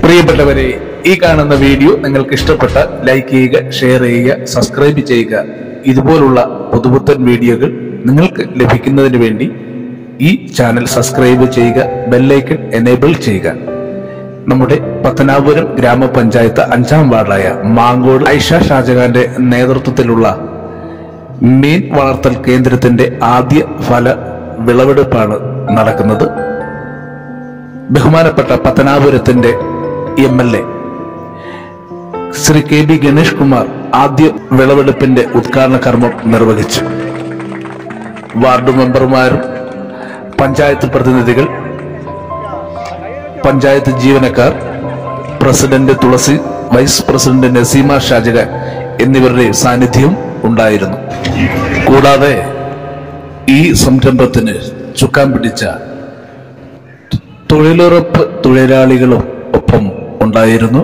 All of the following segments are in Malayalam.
പ്രിയപ്പെട്ടവരെ ഈ കാണുന്ന വീഡിയോ നിങ്ങൾക്ക് ഇഷ്ടപ്പെട്ട ലൈക്ക് ചെയ്യുക ഷെയർ ചെയ്യുക സബ്സ്ക്രൈബ് ചെയ്യുക ഇതുപോലുള്ള പുതുപുത്തൻ വീഡിയോകൾ നിങ്ങൾക്ക് ലഭിക്കുന്നതിന് വേണ്ടി ഈ ചാനൽ സബ്സ്ക്രൈബ് ചെയ്യുക ബെല്ലൈക്കൺ എനേബിൾ ചെയ്യുക നമ്മുടെ പത്തനാപുരം ഗ്രാമപഞ്ചായത്ത് അഞ്ചാം വാർഡായ മാങ്കോട് ഐഷ ഷാജഹാന്റെ നേതൃത്വത്തിലുള്ള മീൻ വളർത്തൽ കേന്ദ്രത്തിന്റെ ആദ്യ ഫല വിളവെടുപ്പാണ് നടക്കുന്നത് ബഹുമാനപ്പെട്ട പത്തനാപുരത്തിന്റെ M L A Shri K B Ganesh Kumar ആദ്യ വിളവെടുപ്പിന്റെ ഉദ്ഘാടന കർമ്മം നിർവഹിച്ചു വാർഡ് മെമ്പർമാരും പഞ്ചായത്ത് പ്രതിനിധികൾ പഞ്ചായത്ത് ജീവനക്കാർ president Thulasi vice president Naseema Shajahan എന്നിവരുടെ സാന്നിധ്യം ഉണ്ടായിരുന്നു കൂടാതെ ഈ സംരംഭത്തിന് ചുക്കാൻ പിടിച്ച തൊഴിലുറപ്പ് തൊഴിലാളികളും ഒപ്പം ഉണ്ടായിരുന്നു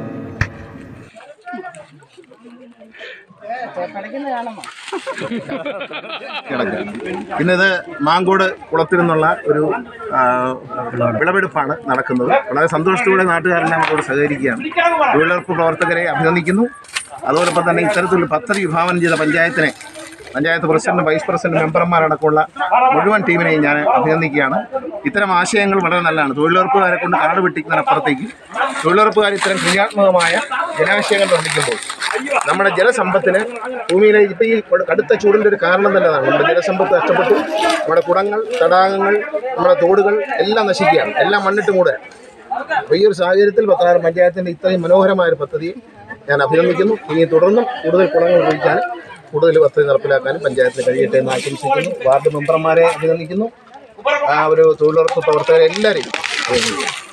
ഇന്നിത് മാങ്കോട് കുളത്തിൽ നിന്നുള്ള ഒരു ആ, വിളവെടുപ്പാണ് നടക്കുന്നത് വളരെ സന്തോഷത്തോടെ നാട്ടുകാരെല്ലാം കൂടെ സഹകരിക്കുകയാണ് തൊഴിലുറപ്പ് പ്രവർത്തകരെ അഭിനന്ദിക്കുന്നു അതോടൊപ്പം തന്നെ ഇത്തരത്തിലുള്ള പദ്ധതി വിഭാവനം ചെയ്ത പഞ്ചായത്തിനെ പഞ്ചായത്ത് പ്രസിഡന്റ് വൈസ് പ്രസിഡന്റ് മെമ്പർമാരടക്കമുള്ള മുഴുവൻ ടീമിനെയും ഞാൻ അഭിനന്ദിക്കുകയാണ് ഇത്തരം ആശയങ്ങൾ വളരെ നല്ലതാണ് തൊഴിലുറപ്പുകാരെ കൊണ്ട് കാട് വെട്ടിക്കുന്നതിനപ്പുറത്തേക്ക് തൊഴിലുറപ്പുകാർ ഇത്തരം ക്രിയാത്മകമായ ജലാശയങ്ങൾ നിർമ്മിക്കുമ്പോൾ നമ്മുടെ ജലസമ്പത്തിന് ഭൂമിയിലെ ഇപ്പം ഈ കടുത്ത ചൂടിൻ്റെ ഒരു കാരണം തന്നെ അതാണ് നമ്മുടെ ജലസമ്പത്ത് നഷ്ടപ്പെട്ടു നമ്മുടെ കുടങ്ങൾ തടാകങ്ങൾ നമ്മുടെ തോടുകൾ എല്ലാം നശിക്കുകയാണ് എല്ലാം മണ്ണിട്ട് മൂടുക അപ്പോൾ ഈ ഒരു സാഹചര്യത്തിൽ പത്തനാറ് പഞ്ചായത്തിൻ്റെ ഇത്രയും മനോഹരമായ ഒരു പദ്ധതിയെ ഞാൻ അഭിനന്ദിക്കുന്നു ഇനി തുടർന്നും കൂടുതൽ കുളങ്ങൾ ഉപയോഗിക്കാനും കൂടുതൽ പദ്ധതി നടപ്പിലാക്കാനും പഞ്ചായത്തിന് കഴിയട്ടെ എന്ന് ആശംസിക്കുന്നു വാർഡ് മെമ്പർമാരെ അഭിനന്ദിക്കുന്നു ആ ഒരു തൊഴിലുറപ്പ് പ്രവർത്തകരെ എല്ലാവരെയും അഭിനന്ദിക്കുന്നു